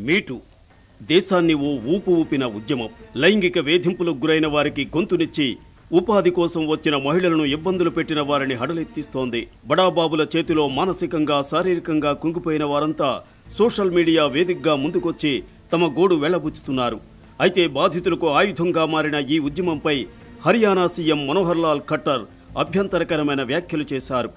meet దేశాన్ని ఓ ఊపు ఊపిన ఉద్యమం లైంగిక వేధింపులకు గురైన వారికి గొంతునిచ్చి ఉపాధి కోసం వచ్చిన మహిళలను ఇబ్బందులు పెట్టిన వారిని హడలెత్తిస్తోంది బడాబాబుల చేతిలో మానసికంగా శారీరకంగా కుంగిపోయిన వారంతా సోషల్ మీడియా వేదికగా ముందుకొచ్చి తమ గోడు వెళ్లబుచ్చుతున్నారు అయితే బాధితులకు ఆయుధంగా మారిన ఈ ఉద్యమంపై హర్యానా సీఎం మనోహర్ లాల్ ఖట్టర్ అభ్యంతరకరమైన వ్యాఖ్యలు చేశారు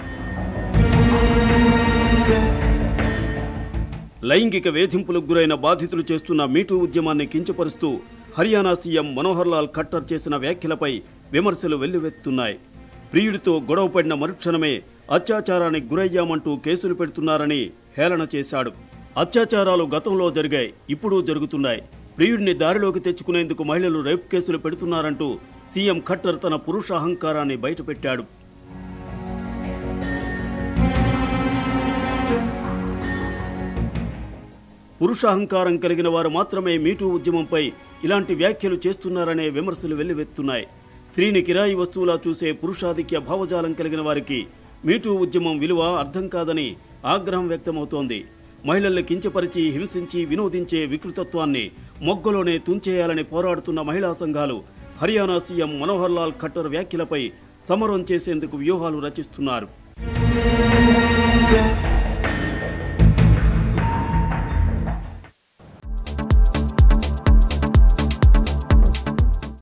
లైంగిక వేధింపులకు గురైన బాధితులు చేస్తున్న మీటూ ఉద్యమాన్ని కించపరుస్తూ హర్యానా సీఎం మనోహర్ లాల్ ఖట్టర్ చేసిన వ్యాఖ్యలపై విమర్శలు వెల్లువెత్తుతున్నాయి ప్రియుడితో గొడవపడిన మరుక్షణమే అత్యాచారానికి గురయ్యామంటూ కేసులు పెడుతున్నారని హేళన చేశాడు అత్యాచారాలు గతంలో జరిగాయి ఇప్పుడు జరుగుతున్నాయి ప్రియుడిని దారిలోకి తెచ్చుకునేందుకు మహిళలు రేప్ కేసులు పెడుతున్నారంటూ సీఎం ఖట్టర్ తన పురుష అహంకారాన్ని బయటపెట్టాడు పురుషాహంకారం కలిగిన వారు మాత్రమే మీటూ ఉద్యమంపై ఇలాంటి వ్యాఖ్యలు చేస్తున్నారనే విమర్శలు వెల్లువెత్తున్నాయి స్త్రీని కిరాయి వస్తువులా చూసే పురుషాధిక్య భావజాలం కలిగిన వారికి మీటూ ఉద్యమం విలువ అర్థం కాదని ఆగ్రహం వ్యక్తమవుతోంది మహిళల్ని కించపరిచి హింసించి వినోదించే వికృతత్వాన్ని మొగ్గలోనే తుంచేయాలని పోరాడుతున్న మహిళా సంఘాలు హర్యానా సీఎం మనోహర్ లాల్ ఖట్టర్ వ్యాఖ్యలపై సమరం చేసేందుకు వ్యూహాలు రచిస్తున్నారు